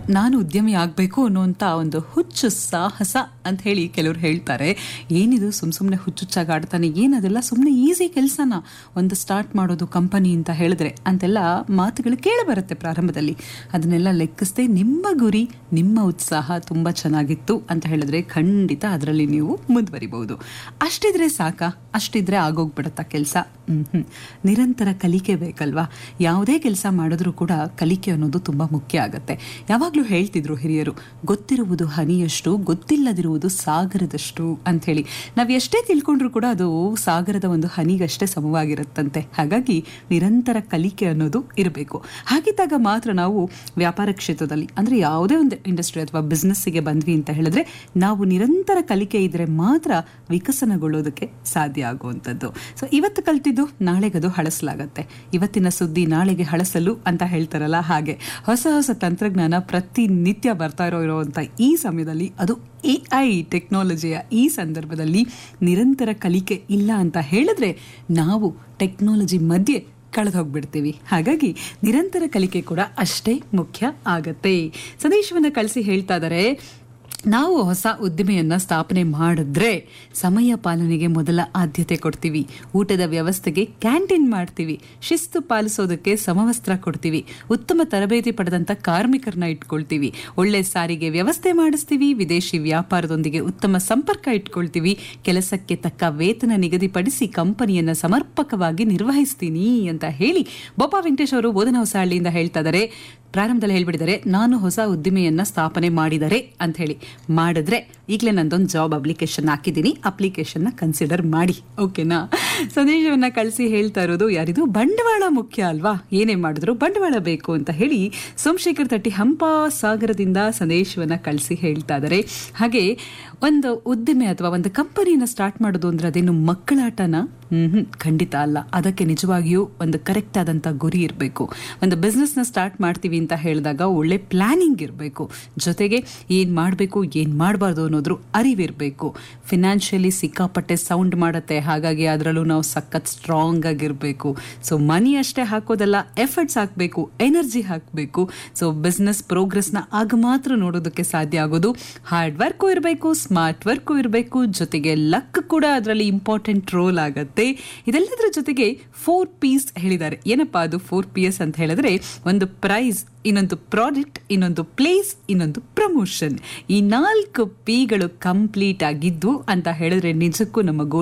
ನಾನು ಉದ್ಯಮಿ ಆಗಬೇಕು ಅನ್ನುವಂಥ ಒಂದು ಹುಚ್ಚು ಸಾಹಸ ಅಂತ ಹೇಳಿ ಕೆಲವರು ಹೇಳ್ತಾರೆ ಏನಿದು ಸುಮ್ ಸುಮ್ಮನೆ ಹುಚ್ಚುಚ್ಚಾಗಿ ಆಡ್ತಾನೆ ಏನದೆಲ್ಲ ಸುಮ್ಮನೆ ಈಸಿ ಕೆಲಸನ ಒಂದು ಸ್ಟಾರ್ಟ್ ಮಾಡೋದು ಕಂಪನಿ ಅಂತ ಹೇಳಿದ್ರೆ ಅಂತೆಲ್ಲ ಮಾತುಗಳು ಕೇಳಬರುತ್ತೆ ಪ್ರಾರಂಭದಲ್ಲಿ ಅದನ್ನೆಲ್ಲ ಲೆಕ್ಕಿಸದೆ ನಿಮ್ಮ ಗುರಿ ನಿಮ್ಮ ಉತ್ಸಾಹ ತುಂಬ ಚೆನ್ನಾಗಿತ್ತು ಅಂತ ಹೇಳಿದ್ರೆ ಖಂಡಿತ ಅದರಲ್ಲಿ ನೀವು ಮುಂದುವರಿಬಹುದು ಅಷ್ಟಿದ್ರೆ ಸಾಕಾ ಅಷ್ಟಿದ್ರೆ ಆಗೋಗ್ಬಿಡತ್ತಾ ಕೆಲಸ ಹ್ಮ್ ನಿರಂತರ ಕಲಿಕೆ ಬೇಕಲ್ವಾ ಯಾವುದೇ ಕೆಲಸ ಮಾಡಿದ್ರೂ ಕೂಡ ಕಲಿಕೆ ಅನ್ನೋದು ತುಂಬ ಮುಖ್ಯ ಆಗುತ್ತೆ ಯಾವಾಗಲೂ ಹೇಳ್ತಿದ್ರು ಹಿರಿಯರು ಗೊತ್ತಿರುವುದು ಹನಿಯಷ್ಟು ಗೊತ್ತಿಲ್ಲದಿರುವುದು ಸಾಗರದಷ್ಟು ಅಂಥೇಳಿ ನಾವು ಎಷ್ಟೇ ತಿಳ್ಕೊಂಡ್ರೂ ಕೂಡ ಅದು ಸಾಗರದ ಒಂದು ಹನಿಗಷ್ಟೇ ಸಮವಾಗಿರುತ್ತಂತೆ ಹಾಗಾಗಿ ನಿರಂತರ ಕಲಿಕೆ ಅನ್ನೋದು ಇರಬೇಕು ಹಾಗಿದ್ದಾಗ ಮಾತ್ರ ನಾವು ವ್ಯಾಪಾರ ಕ್ಷೇತ್ರದಲ್ಲಿ ಅಂದರೆ ಯಾವುದೇ ಒಂದು ಇಂಡಸ್ಟ್ರಿ ಅಥವಾ ಬಿಸ್ನೆಸ್ಸಿಗೆ ಬಂದ್ವಿ ಅಂತ ಹೇಳಿದ್ರೆ ನಾವು ನಿರಂತರ ಕಲಿಕೆ ಇದ್ರೆ ಮಾತ್ರ ವಿಕಸನಗೊಳ್ಳೋದಕ್ಕೆ ಸಾಧ್ಯ ಆಗುವಂಥದ್ದು ಸೊ ಇವತ್ತು ಕಲ್ತಿದ್ದು ನಾಳೆಗದು ಹಳಸಲಾಗತ್ತೆ ಇವತ್ತಿನ ಸುದ್ದಿ ನಾಳೆಗೆ ಹಳಸಲು ಅಂತ ಹೇಳ್ತಾರಲ್ಲ ಹಾಗೆ ಹೊಸ ಹೊಸ ತಂತ್ರಜ್ಞಾನ ಪ್ರತಿನಿತ್ಯ ಬರ್ತಾ ಇರೋ ಇರುವಂಥ ಈ ಸಮಯದಲ್ಲಿ ಅದು ಎ ಐ ಟೆಕ್ನಾಲಜಿಯ ಈ ಸಂದರ್ಭದಲ್ಲಿ ನಿರಂತರ ಕಲಿಕೆ ಇಲ್ಲ ಅಂತ ಹೇಳಿದ್ರೆ ನಾವು ಟೆಕ್ನಾಲಜಿ ಮಧ್ಯೆ ಕಳೆದು ಹೋಗ್ಬಿಡ್ತೀವಿ ಹಾಗಾಗಿ ನಿರಂತರ ಕಲಿಕೆ ಕೂಡ ಅಷ್ಟೇ ಮುಖ್ಯ ಆಗತ್ತೆ ಸಂದೇಶವನ್ನ ಕಳಿಸಿ ಹೇಳ್ತಾ ಇದ್ದಾರೆ ನಾವು ಹೊಸ ಉದ್ದಿಮೆಯನ್ನ ಸ್ಥಾಪನೆ ಮಾಡಿದ್ರೆ ಸಮಯ ಪಾಲನೆಗೆ ಮೊದಲ ಆದ್ಯತೆ ಕೊಡ್ತೀವಿ ಊಟದ ವ್ಯವಸ್ಥೆಗೆ ಕ್ಯಾಂಟೀನ್ ಮಾಡ್ತೀವಿ ಶಿಸ್ತು ಪಾಲಿಸೋದಕ್ಕೆ ಸಮವಸ್ತ್ರ ಕೊಡ್ತೀವಿ ಉತ್ತಮ ತರಬೇತಿ ಪಡೆದಂತ ಕಾರ್ಮಿಕರನ್ನ ಇಟ್ಕೊಳ್ತೀವಿ ಒಳ್ಳೆ ಸಾರಿಗೆ ವ್ಯವಸ್ಥೆ ಮಾಡಿಸ್ತೀವಿ ವಿದೇಶಿ ವ್ಯಾಪಾರದೊಂದಿಗೆ ಉತ್ತಮ ಸಂಪರ್ಕ ಇಟ್ಕೊಳ್ತೀವಿ ಕೆಲಸಕ್ಕೆ ತಕ್ಕ ವೇತನ ನಿಗದಿಪಡಿಸಿ ಕಂಪನಿಯನ್ನ ಸಮರ್ಪಕವಾಗಿ ನಿರ್ವಹಿಸ್ತೀನಿ ಅಂತ ಹೇಳಿ ಬೋಪಾ ವೆಂಕಟೇಶ್ ಅವರು ಬೋಧನಾ ಹೊಸಹಳ್ಳಿಯಿಂದ ಹೇಳ್ತಾ ಇದ್ದಾರೆ ಪ್ರಾರಂಭದಲ್ಲಿ ಹೇಳ್ಬಿಟ್ಟಿದ್ದಾರೆ ನಾನು ಹೊಸ ಉದ್ದಿಮೆಯನ್ನ ಸ್ಥಾಪನೆ ಮಾಡಿದರೆ ಅಂತ ಹೇಳಿ ಮಾಡಿದ್ರೆ ಈಗಲೇ ನಂದೊಂದು ಜಾಬ್ ಅಪ್ಲಿಕೇಶನ್ ಹಾಕಿದ್ದೀನಿ ಅಪ್ಲಿಕೇಶನ್ನ ಕನ್ಸಿಡರ್ ಮಾಡಿ ಓಕೆನಾ ಸಂದೇಶವನ್ನ ಕಳಿಸಿ ಹೇಳ್ತಾ ಇರೋದು ಯಾರಿದು ಬಂಡವಾಳ ಮುಖ್ಯ ಅಲ್ವಾ ಏನೇ ಮಾಡಿದ್ರು ಬಂಡವಾಳ ಬೇಕು ಅಂತ ಹೇಳಿ ಸೋಮಶೇಖರ್ ತಟ್ಟಿ ಹಂಪ ಸಾಗರದಿಂದ ಸಂದೇಶವನ್ನ ಕಳಿಸಿ ಹೇಳ್ತಾ ಇದ್ದಾರೆ ಹಾಗೆ ಒಂದು ಉದ್ದಿಮೆ ಅಥವಾ ಒಂದು ಕಂಪನಿನ ಸ್ಟಾರ್ಟ್ ಮಾಡೋದು ಅಂದ್ರೆ ಅದೇನು ಮಕ್ಕಳಾಟನ ಹ್ಮ್ ಖಂಡಿತ ಅಲ್ಲ ಅದಕ್ಕೆ ನಿಜವಾಗಿಯೂ ಒಂದು ಕರೆಕ್ಟ್ ಆದಂತ ಗುರಿ ಇರಬೇಕು ಒಂದು ಬಿಸ್ನೆಸ್ನ ಸ್ಟಾರ್ಟ್ ಮಾಡ್ತೀವಿ ಅಂತ ಹೇಳಿದಾಗ ಒಳ್ಳೆ ಪ್ಲಾನಿಂಗ್ ಇರಬೇಕು ಜೊತೆಗೆ ಏನ್ ಮಾಡಬೇಕು ಏನ್ ಮಾಡಬಾರ್ದು ಅನ್ನೋದ್ರ ಅರಿವಿರಬೇಕು ಫಿನಾನ್ಷಿಯಲಿ ಸಿಕ್ಕಾಪಟ್ಟೆ ಸೌಂಡ್ ಮಾಡುತ್ತೆ ಹಾಗಾಗಿ ಅದರಲ್ಲೂ ನಾವು ಸಖತ್ ಸ್ಟ್ರಾಂಗ್ ಆಗಿರಬೇಕು ಸೊ ಮನಿ ಅಷ್ಟೇ ಹಾಕೋದಲ್ಲ ಎಫರ್ಟ್ಸ್ ಹಾಕಬೇಕು ಎನರ್ಜಿ ಹಾಕಬೇಕು ಸೊ ಬಿಸ್ನೆಸ್ ಪ್ರೋಗ್ರೆಸ್ನ ಆಗ ಮಾತ್ರ ನೋಡೋದಕ್ಕೆ ಸಾಧ್ಯ ಆಗೋದು ಹಾರ್ಡ್ ವರ್ಕು ಇರಬೇಕು ಸ್ಮಾರ್ಟ್ ವರ್ಕು ಇರಬೇಕು ಜೊತೆಗೆ ಲಕ್ ಕೂಡ ಅದರಲ್ಲಿ ಇಂಪಾರ್ಟೆಂಟ್ ರೋಲ್ ಆಗುತ್ತೆ ಇದೆಲ್ಲದರ ಜೊತೆಗೆ ಫೋರ್ ಪೀಸ್ ಹೇಳಿದ್ದಾರೆ ಏನಪ್ಪಾ ಅದು ಫೋರ್ ಪಿ ಎಸ್ ಅಂತ ಹೇಳಿದ್ರೆ ಒಂದು ಪ್ರೈಸ್ ಇನ್ನೊಂದು ಪ್ರಾಡಕ್ಟ್ ಇನ್ನೊಂದು ಪ್ಲೇಸ್ ಇನ್ನೊಂದು ಪ್ರಮೋಷನ್ ಈ ನಾಲ್ಕು ಪಿಗಳು ಕಂಪ್ಲೀಟ್ ಆಗಿದ್ದು ಅಂತ ಹೇಳಿದ್ರೆ ನಿಜಕ್ಕೂ ನಮ್ಮ ಗೋಲ್